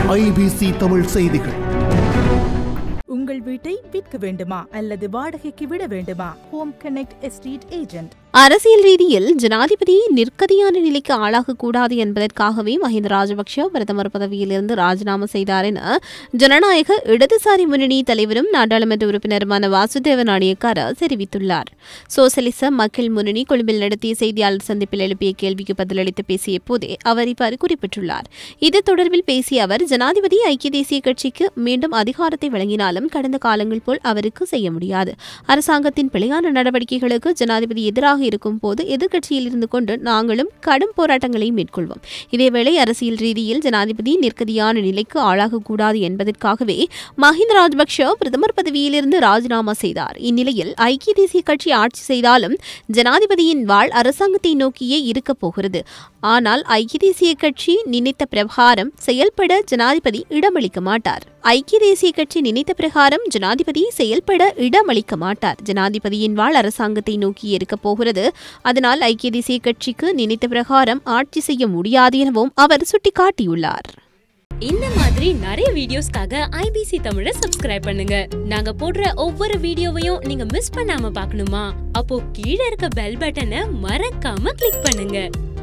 IBC Tamil செய்திகள் உங்கள் வீட்டை விற்க வேண்டுமா அல்லது வாடகைக்கு விட வேண்டுமா ஹோம் கனெக்ட் எஸ்டேட் ஏஜென்ட் அரசியல் ரீதியில் ஜனாதிபதி நிற்கதியான நிலைக்கு ஆளாகக்கூடாது என்பதற்காகவே மஹிந்த ராஜபக்ஷ பிரதமர் பதவியிலிருந்து ராஜினாமா செய்தார் என ஜனநாயக இடதுசாரி முன்னணி தலைவரும் நாடாளுமன்ற உறுப்பினருமான வாசுதேவ நாணயக்கார தெரிவித்துள்ளார் சோசலிச மக்கள் முன்னணி கொழும்பில் நடத்திய செய்தியாளர் சந்திப்பில் எழுப்பிய கேள்விக்கு பதிலளித்து பேசிய போதே அவர் இவ்வாறு குறிப்பிட்டுள்ளார் இது தொடர்பில் பேசிய அவர் ஜனாதிபதி ஐக்கிய தேசிய கட்சிக்கு மீண்டும் அதிகாரத்தை வழங்கினாலும் கடந்த காலங்கள் போல் அவருக்கு செய்ய முடியாது அரசாங்கத்தின் பிழையான நடவடிக்கைகளுக்கு ஜனாதிபதி எதிராக இருக்கும் போது எதிர்க்கட்சியில் இருந்து கொண்டு நாங்களும் கடும் போராட்டங்களை மேற்கொள்வோம் இதேவேளை அரசியல் ரீதியில் ஜனாதிபதி நிற்கதியான நிலைக்கு ஆளாகக்கூடாது என்பதற்காகவே மஹிந்த ராஜபக்ஷ பிரதமர் பதவியிலிருந்து ராஜினாமா செய்தார் இந்நிலையில் ஐக்கிய தேசிய கட்சி ஆட்சி செய்தாலும் ஜனாதிபதியின் வாழ் அரசாங்கத்தை நோக்கியே இருக்கப் போகிறது ஆனால் ஐக்கிய தேசிய கட்சி நினைத்த பிரகாரம் செயல்பட ஜனாதிபதி இடமளிக்க மாட்டார் ஐக்கிய தேசிய கட்சி நினைத்த பிரகாரம் ஜனாதிபதி செயல்பட இடமளிக்க மாட்டார் ஜனாதிபதியின் வாழ் அரசாங்கத்தை நோக்கி இருக்கப் போகிறது அதனால் ஐக்கிய தேசிய கட்சிக்கு நினைத்த பிரகாரம் ஆட்சி செய்ய முடியாது எனவும் அவர் சுட்டிக்காட்டியுள்ளார் இந்த மாதிரி நிறைய வீடியோஸ்க்காக ஐபிசி தமிழை சப்ஸ்கிரைப் பண்ணுங்க நாங்க போடுற ஒவ்வொரு வீடியோவையும் நீங்க மிஸ் பண்ணாம பார்க்கணுமா அப்போ கீழே இருக்க பெல் பட்டனை மறக்காம கிளிக் பண்ணுங்க